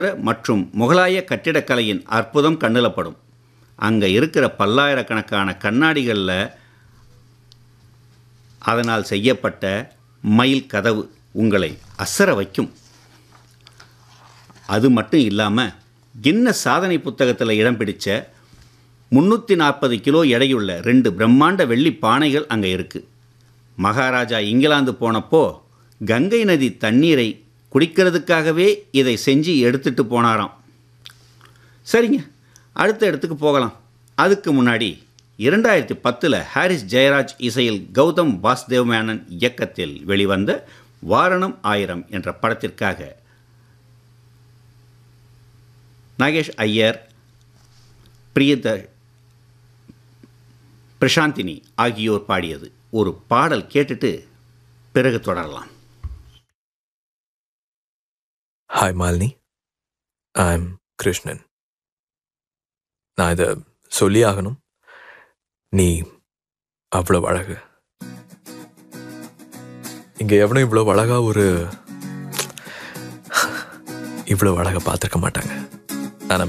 மற்றும் முகலாய கட்டிடக்கலையின் அற்புதம் கண்ணிலப்படும் அங்கே இருக்கிற பல்லாயிரக்கணக்கான கண்ணாடிகளில் அதனால் செய்யப்பட்ட மயில் கதவு உங்களை அசர வைக்கும் அது மட்டும் இல்லாமல் கின்ன சாதனை புத்தகத்தில் இடம் பிடிச்ச முந்நூற்றி நாற்பது கிலோ எடையுள்ள ரெண்டு பிரம்மாண்ட வெள்ளி பானைகள் அங்கே இருக்குது மகாராஜா இங்கிலாந்து போனப்போ கங்கை நதி தண்ணீரை குடிக்கிறதுக்காகவே இதை செஞ்சு எடுத்துட்டு போனாராம் சரிங்க அடுத்த இடத்துக்கு போகலாம் அதுக்கு முன்னாடி இரண்டாயிரத்தி பத்தில் ஹாரிஸ் ஜெயராஜ் இசையில் கௌதம் வாசுதேவ் மேனன் இயக்கத்தில் வெளிவந்த வாரணம் ஆயிரம் என்ற படத்திற்காக நாகேஷ் ஐயர் பிரியத பிரசாந்தினி ஆகியோர் பாடியது ஒரு பாடல் கேட்டுட்டு பிறகு தொடரலாம் ஹாய் மாலினி ஐம் கிருஷ்ணன் நான் இதை சொல்லி ஆகணும் நீ அவ்வளோ அழகு இங்கே எவனும் இவ்வளோ அழகா ஒரு இவ்வளோ அழகை பார்த்துருக்க மாட்டாங்க